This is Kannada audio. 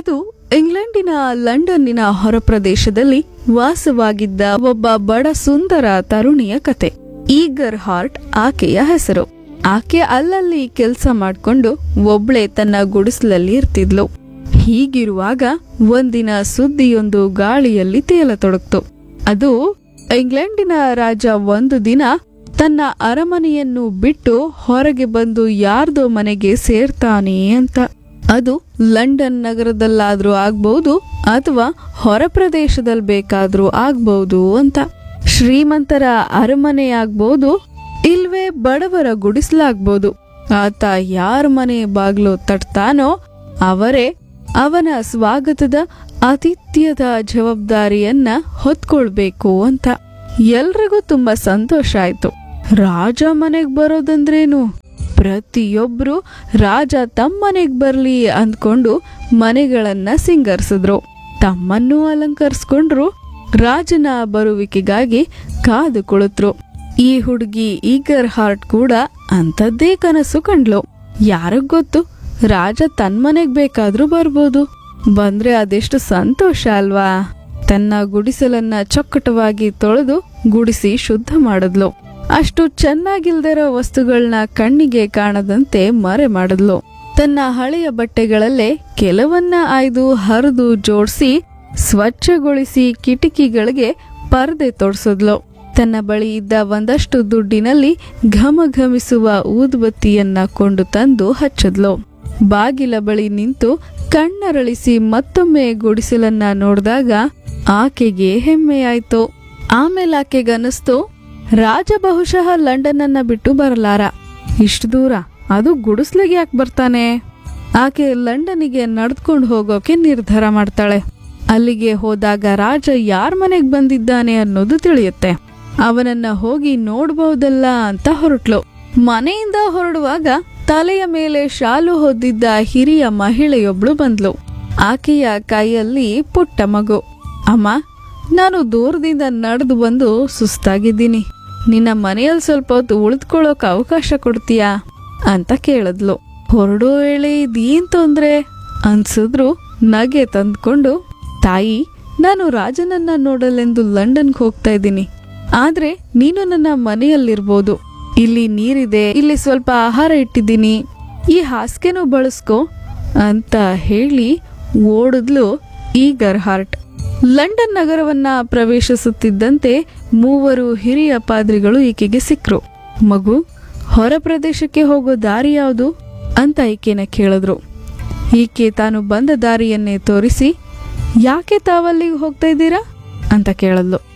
ಇದು ಇಂಗ್ಲೆಂಡಿನ ಲಂಡನ್ನಿನ ಹೊರಪ್ರದೇಶದಲ್ಲಿ ವಾಸವಾಗಿದ್ದ ಒಬ್ಬ ಬಡ ಸುಂದರ ತರುಣಿಯ ಕತೆ ಈಗರ್ ಹಾರ್ಟ್ ಆಕೆಯ ಹೆಸರು ಆಕೆ ಅಲ್ಲಲ್ಲಿ ಕೆಲಸ ಮಾಡ್ಕೊಂಡು ಒಬ್ಳೆ ತನ್ನ ಗುಡಿಸಲಲ್ಲಿ ಇರ್ತಿದ್ಲು ಹೀಗಿರುವಾಗ ಒಂದಿನ ಸುದ್ದಿಯೊಂದು ಗಾಳಿಯಲ್ಲಿ ತೇಲತೊಡಗ್ತು ಅದು ಇಂಗ್ಲೆಂಡಿನ ರಾಜ ಒಂದು ದಿನ ತನ್ನ ಅರಮನೆಯನ್ನು ಬಿಟ್ಟು ಹೊರಗೆ ಬಂದು ಯಾರ್ದೋ ಮನೆಗೆ ಸೇರ್ತಾನೆ ಅಂತ ಅದು ಲಂಡನ್ ನಗರದಲ್ಲಾದ್ರೂ ಆಗ್ಬಹುದು ಅಥವಾ ಹೊರ ಪ್ರದೇಶದಲ್ಲಿ ಬೇಕಾದ್ರೂ ಆಗ್ಬಹುದು ಅಂತ ಶ್ರೀಮಂತರ ಅರಮನೆ ಆಗ್ಬಹುದು ಇಲ್ವೇ ಬಡವರ ಗುಡಿಸ್ಲಾಗ್ಬೋದು ಆತ ಯಾರ ಮನೆ ಬಾಗ್ಲು ತಟ್ತಾನೋ ಅವರೇ ಅವನ ಸ್ವಾಗತದ ಆತಿಥ್ಯದ ಜವಾಬ್ದಾರಿಯನ್ನ ಹೊತ್ಕೊಳ್ಬೇಕು ಅಂತ ಎಲ್ರಿಗೂ ತುಂಬಾ ಸಂತೋಷ ಆಯ್ತು ರಾಜ ಮನೆಗ್ ಬರೋದಂದ್ರೇನು ಪ್ರತಿಯೊಬ್ರು ರಾಜ ತಮ್ಮನೆಗ್ ಬರ್ಲಿ ಅಂದ್ಕೊಂಡು ಮನೆಗಳನ್ನ ಸಿಂಗರಿಸಿದ್ರು ತಮ್ಮನ್ನೂ ಅಲಂಕರಿಸ್ಕೊಂಡ್ರು ರಾಜನ ಬರುವಿಕೆಗಾಗಿ ಕಾದು ಕುಳಿತ್ರು ಈ ಹುಡುಗಿ ಈಗರ್ ಹಾರ್ಟ್ ಕೂಡ ಅಂಥದ್ದೇ ಕನಸು ಕಂಡ್ಲು ಯಾರಿಗ್ ಗೊತ್ತು ರಾಜ ತನ್ಮನೆಗ್ ಬೇಕಾದ್ರೂ ಬರ್ಬೋದು ಬಂದ್ರೆ ಅದೆಷ್ಟು ಸಂತೋಷ ಅಲ್ವಾ ತನ್ನ ಗುಡಿಸಲನ್ನ ಚೊಕ್ಕಟವಾಗಿ ತೊಳೆದು ಗುಡಿಸಿ ಶುದ್ಧ ಮಾಡಿದ್ಲು ಅಷ್ಟು ಚೆನ್ನಾಗಿಲ್ದಿರೋ ವಸ್ತುಗಳನ್ನ ಕಣ್ಣಿಗೆ ಕಾಣದಂತೆ ಮರೆ ಮಾಡಿದ್ಲು ತನ್ನ ಹಳೆಯ ಬಟ್ಟೆಗಳಲ್ಲೇ ಕೆಲವನ್ನ ಆಯ್ದು ಹರಿದು ಜೋಡಿಸಿ ಸ್ವಚ್ಛಗೊಳಿಸಿ ಕಿಟಕಿಗಳಿಗೆ ಪರದೆ ತೊಡ್ಸಿದ್ಲು ತನ್ನ ಬಳಿ ಇದ್ದ ಒಂದಷ್ಟು ದುಡ್ಡಿನಲ್ಲಿ ಘಮಘಮಿಸುವ ಊದುಬತ್ತಿಯನ್ನ ಕೊಂಡು ತಂದು ಹಚ್ಚದ್ಲು ಬಾಗಿಲ ಬಳಿ ನಿಂತು ಕಣ್ಣರಳಿಸಿ ಮತ್ತೊಮ್ಮೆ ಗುಡಿಸಲನ್ನ ನೋಡಿದಾಗ ಆಕೆಗೆ ಹೆಮ್ಮೆಯಾಯ್ತು ಆಮೇಲೆ ಆಕೆಗನ್ನಿಸ್ತು ರಾಜ ಬಹುಶಃ ಲಂಡನ್ ಅನ್ನ ಬಿಟ್ಟು ಬರಲಾರ ಇಷ್ಟು ದೂರ ಅದು ಗುಡಿಸ್ಲಿಗೆ ಯಾಕೆ ಬರ್ತಾನೆ ಆಕೆ ಲಂಡನ್ನಿಗೆ ನಡ್ಕೊಂಡು ಹೋಗೋಕೆ ನಿರ್ಧಾರ ಮಾಡ್ತಾಳೆ ಅಲ್ಲಿಗೆ ಹೋದಾಗ ರಾಜ ಯಾರ ಮನೆಗೆ ಬಂದಿದ್ದಾನೆ ಅನ್ನೋದು ತಿಳಿಯುತ್ತೆ ಅವನನ್ನ ಹೋಗಿ ನೋಡ್ಬಹುದಲ್ಲ ಅಂತ ಹೊರಟ್ಲು ಮನೆಯಿಂದ ಹೊರಡುವಾಗ ತಲೆಯ ಮೇಲೆ ಶಾಲು ಹೊದ್ದಿದ್ದ ಹಿರಿಯ ಮಹಿಳೆಯೊಬ್ಳು ಬಂದ್ಲು ಆಕೆಯ ಕೈಯಲ್ಲಿ ಪುಟ್ಟ ಮಗು ಅಮ್ಮ ನಾನು ದೂರದಿಂದ ನಡೆದು ಬಂದು ಸುಸ್ತಾಗಿದ್ದೀನಿ ನಿನ್ನ ಮನೆಯಲ್ಲಿ ಸ್ವಲ್ಪ ಹೊತ್ತು ಉಳಿದುಕೊಳ್ಳೋಕೆ ಅವಕಾಶ ಕೊಡ್ತೀಯಾ ಅಂತ ಕೇಳಿದ್ಲು ಹೊರಡೋ ವೇಳೆ ಇದೇನ್ ತೊಂದ್ರೆ ಅನ್ಸಿದ್ರು ನಗೆ ತಂದ್ಕೊಂಡು ತಾಯಿ ನಾನು ರಾಜನನ್ನ ನೋಡಲೆಂದು ಲಂಡನ್ಗೆ ಹೋಗ್ತಾ ಇದ್ದೀನಿ ಆದ್ರೆ ನೀನು ನನ್ನ ಮನೆಯಲ್ಲಿರ್ಬೋದು ಇಲ್ಲಿ ನೀರಿದೆ ಇಲ್ಲಿ ಸ್ವಲ್ಪ ಆಹಾರ ಇಟ್ಟಿದ್ದೀನಿ ಈ ಹಾಸಿಗೆನೂ ಬಳಸ್ಕೊ ಅಂತ ಹೇಳಿ ಓಡಿದ್ಲು ಈಗರ್ ಹಾರ್ಟ್ ಲಂಡನ್ ನಗರವನ್ನ ಪ್ರವೇಶಿಸುತ್ತಿದ್ದಂತೆ ಮೂವರು ಹಿರಿಯ ಪಾದ್ರಿಗಳು ಈಕೆಗೆ ಸಿಕ್ರು ಮಗು ಹೊರ ಪ್ರದೇಶಕ್ಕೆ ಹೋಗೋ ದಾರಿ ಯಾವುದು ಅಂತ ಈಕೆನ ಕೇಳಿದ್ರು ಈಕೆ ತಾನು ಬಂದ ದಾರಿಯನ್ನೇ ತೋರಿಸಿ ಯಾಕೆ ತಾವಲ್ಲಿಗೆ ಹೋಗ್ತಾ ಇದ್ದೀರಾ ಅಂತ ಕೇಳದ್ಲು